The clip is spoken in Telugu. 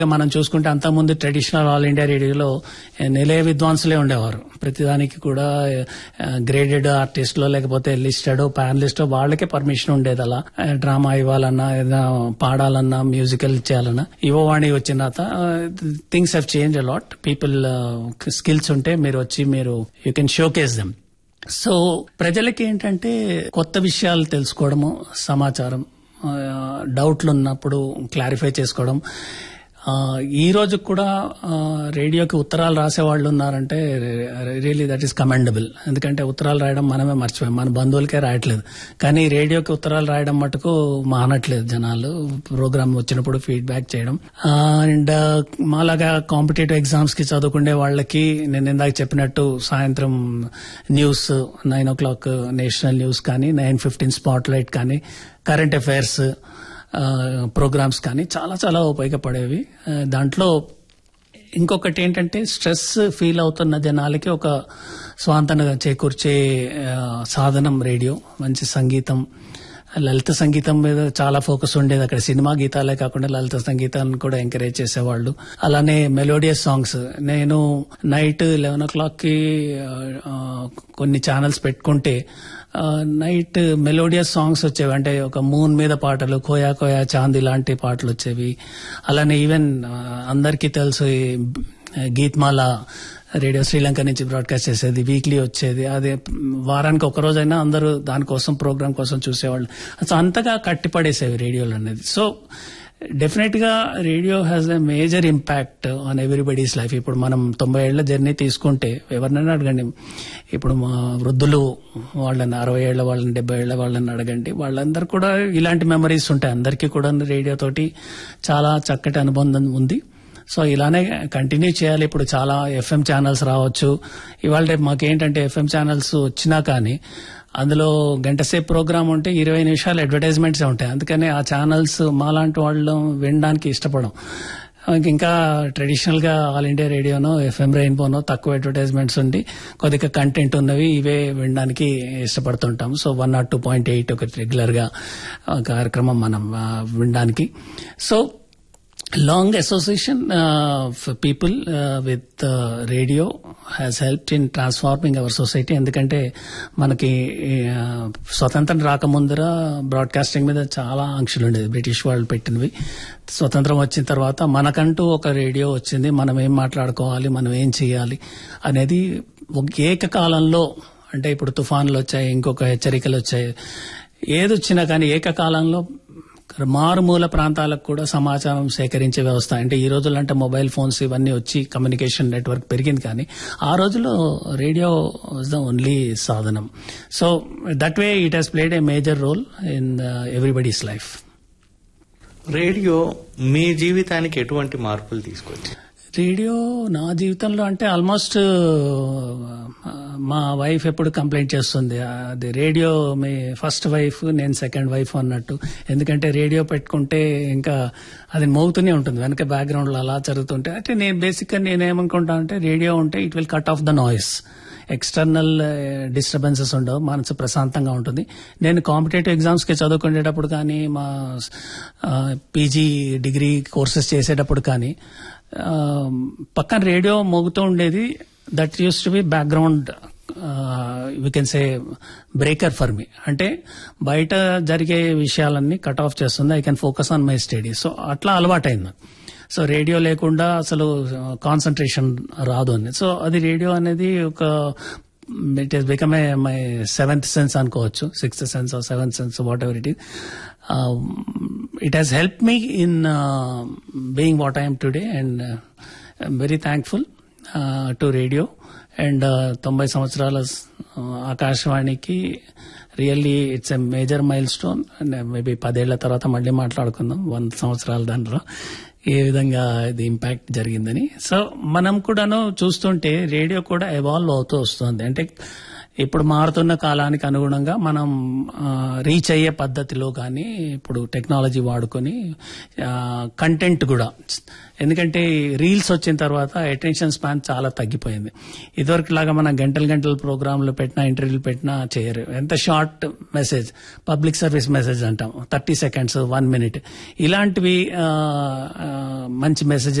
మనం చూసుకుంటే అంతకుముందు ట్రెడిషనల్ ఆల్ ఇండియా రేడియోలో నిలయ విద్వాంసులే ఉండేవారు ప్రతిదానికి కూడా గ్రేడెడ్ ఆర్టిస్ట్లో లేకపోతే లిస్టెడ్ ప్యానలిస్టో వాళ్ళకే పర్మిషన్ ఉండేది అలా డ్రామా ఇవ్వాలన్నా ఏదైనా పాడాలన్నా మ్యూజికల్ చేయాలన్నా యువవాణి వచ్చిన తర్వాత things have change a lot people skills ఉంటే మీరు వచ్చి మీరు you can showcase them so ప్రజలకి ఏంటంటే కొత్త విషయాలు తెలుసుకోవడము సమాచారం ఆ, డౌట్లు ఉన్నప్పుడు క్లారిఫై చేసుకోవడం ఆ, ఈ రోజు కూడా ఆ, రేడియోకి ఉత్తరాలు రాసే వాళ్ళు ఉన్నారంటే రియలీ దట్ ఈస్ కమెండబుల్ ఎందుకంటే ఉత్తరాలు రాయడం మనమే మర్చిపోయాం మన బంధువులకే రాయట్లేదు కానీ రేడియోకి ఉత్తరాలు రాయడం మటుకు మానట్లేదు జనాలు ప్రోగ్రామ్ వచ్చినప్పుడు ఫీడ్బ్యాక్ చేయడం అండ్ మాలాగా కాంపిటేటివ్ ఎగ్జామ్స్ కి చదువుకునే వాళ్ళకి నేను ఇందాక చెప్పినట్టు సాయంత్రం news nine o'clock national news కానీ నైన్ ఫిఫ్టీన్ స్పాట్ లైట్ కానీ కరెంట్ అఫైర్స్ ప్రోగ్రామ్స్ కానీ చాలా చాలా ఉపయోగపడేవి ఆ, దాంట్లో ఇంకొకటి ఏంటంటే స్ట్రెస్ ఫీల్ అవుతున్న జనాలకి ఒక స్వాంతన చేకూర్చే ఆ, సాధనం రేడియో మంచి సంగీతం లలిత సంగీతం మీద చాలా ఫోకస్ ఉండేది అక్కడ సినిమా గీతాలే కాకుండా లలిత సంగీతాన్ని కూడా ఎంకరేజ్ చేసేవాళ్ళు అలానే మెలోడియస్ సాంగ్స్ నేను నైట్ లెవెన్ ఓ క్లాక్ కి ఆ, కొన్ని ఛానల్స్ పెట్టుకుంటే ఆ, నైట్ మెలోడియస్ సాంగ్స్ వచ్చేవి అంటే ఒక మూన్ మీద పాటలు కోయా కోయా చాంద్ ఇలాంటి పాటలు వచ్చేవి అలానే ఈవెన్ ఆ, అందరికీ తెలుసు ఈ గీత్మాల రేడియో శ్రీలంక నుంచి బ్రాడ్కాస్ట్ చేసేది వీక్లీ వచ్చేది అదే వారానికి ఒక రోజైనా అందరూ దానికోసం ప్రోగ్రామ్ కోసం చూసేవాళ్ళు సో అంతగా కట్టిపడేసేవి రేడియోలు అనేది సో డెఫినెట్ గా radio has a major impact on everybody's life ఇప్పుడు మనం తొంభై ఏళ్ల జర్నీ తీసుకుంటే ఎవరినైనా అడగండి ఇప్పుడు మా వృద్ధులు వాళ్ళని అరవై ఏళ్ల వాళ్ళని డెబ్బై ఏళ్ల వాళ్ళని అడగండి వాళ్ళందరూ కూడా ఇలాంటి మెమరీస్ ఉంటాయి అందరికీ కూడా రేడియో తోటి చాలా చక్కటి అనుబంధం ఉంది సో ఇలానే కంటిన్యూ చేయాలి ఇప్పుడు చాలా ఎఫ్ఎం ఛానల్స్ రావచ్చు ఇవాళ రేపు మాకేంటంటే ఎఫ్ఎం ఛానల్స్ వచ్చినా కానీ అందులో గంట సేపు ప్రోగ్రామ్ ఉంటే ఇరవై నిమిషాలు అడ్వర్టైజ్మెంట్స్ ఉంటాయి అందుకని ఆ ఛానల్స్ మాలాంటి వాళ్ళు వినడానికి ఇష్టపడం ఇంకా ట్రెడిషనల్ గా ఆల్ ఇండియా రేడియోనో ఎఫ్ఎం రెయిన్బోనో తక్కువ అడ్వర్టైజ్మెంట్స్ ఉండి కొద్దిగా కంటెంట్ ఉన్నవి ఇవే వినడానికి ఇష్టపడుతుంటాం so one not two point eight ఒకటి రెగ్యులర్ గా ఆ, కార్యక్రమం మనం ఆ, వినడానికి సో long association uh, of people uh, with uh, radio has helped in transforming our society ఎందుకంటే మనకి ఆ, స్వతంత్రం రాకముందర బ్రాడ్కాస్టింగ్ మీద చాలా ఆంక్షలు ఉండేది బ్రిటిష్ వాళ్ళు పెట్టినవి స్వతంత్రం వచ్చిన తర్వాత మనకంటూ ఒక రేడియో వచ్చింది మనం ఏం మాట్లాడుకోవాలి మనం ఏం చేయాలి అనేది ఒక ఏకకాలంలో అంటే ఇప్పుడు తుఫాన్లు వచ్చాయి ఇంకొక హెచ్చరికలు వచ్చాయి ఏది వచ్చినా కానీ ఏకకాలంలో మారుమూల ప్రాంతాలకు కూడా సమాచారం సేకరించే వ్యవస్థ అంటే ఈ రోజుల్లో అంటే మొబైల్ ఫోన్స్ ఇవన్నీ వచ్చి కమ్యూనికేషన్ నెట్వర్క్ పెరిగింది కానీ ఆ రోజుల్లో రేడియో వాజ్ ద ఓన్లీ సాధనం so that way it has played a major role in everybody's life radio మీ జీవితానికి ఎటువంటి మార్పులు తీసుకొచ్చి రేడియో నా జీవితంలో అంటే ఆల్మోస్ట్ మా వైఫ్ ఎప్పుడు కంప్లైంట్ చేస్తుంది అది రేడియో మీ ఫస్ట్ వైఫ్ నేను సెకండ్ వైఫ్ అన్నట్టు ఎందుకంటే రేడియో పెట్టుకుంటే ఇంకా అది మోగుతూనే ఉంటుంది వెనక బ్యాక్గ్రౌండ్ లో అలా జరుగుతుంటే అంటే నేను బేసిక్ గా నేనేమనుకుంటా అంటే రేడియో ఉంటే it will cut off the noise external disturbances ఉండవు మనసు ప్రశాంతంగా ఉంటుంది నేను కాంపిటేటివ్ ఎగ్జామ్స్ కి చదువుకునేటప్పుడు కానీ మా పీజీ డిగ్రీ కోర్సెస్ చేసేటప్పుడు కానీ ఆ, పక్కన రేడియో మోగుతూ ఉండేది that used to be background we can say breaker for me అంటే బయట జరిగే విషయాలన్నీ కట్ ఆఫ్ చేస్తుంది I can focus on my study so అట్లా అలవాటైంది నాకు. సో రేడియో లేకుండా అసలు కాన్సన్ట్రేషన్ రాదు అని సో అది రేడియో అనేది ఒక it is become a my seventh sense అనుకోవచ్చు sixth sense seventh sense whatever it is it has help me in being what I'm today and I'm very thankful to radio and తొంభై సంవత్సరాల uh, ఆకాశవాణికి really it's a major milestone and maybe పదేళ్ల తర్వాత మళ్ళీ మాట్లాడుకుందాం వంద సంవత్సరాల దాంట్లో ఏ విధంగా ఇది ఇంపాక్ట్ జరిగిందని సో మనం కూడాను చూస్తుంటే రేడియో కూడా ఎవాల్వ్ అవుతూ వస్తుంది అంటే ఇప్పుడు మారుతున్న కాలానికి అనుగుణంగా మనం రీచ్ అయ్యే పద్ధతిలో కానీ ఇప్పుడు టెక్నాలజీ వాడుకొని కంటెంట్ కూడా ఎందుకంటే రీల్స్ వచ్చిన తర్వాత అటెన్షన్ స్పాన్ చాలా తగ్గిపోయింది ఇదివరకు లాగా మనం గంటలు గంటల ప్రోగ్రాంలు పెట్టినా ఇంటర్వ్యూలు పెట్టినా చేయరు ఎంత short message public service message అంటాం థర్టీ సెకండ్స్ వన్ మినిట్ ఇలాంటివి ఆ, ఆ, మంచి మెసేజ్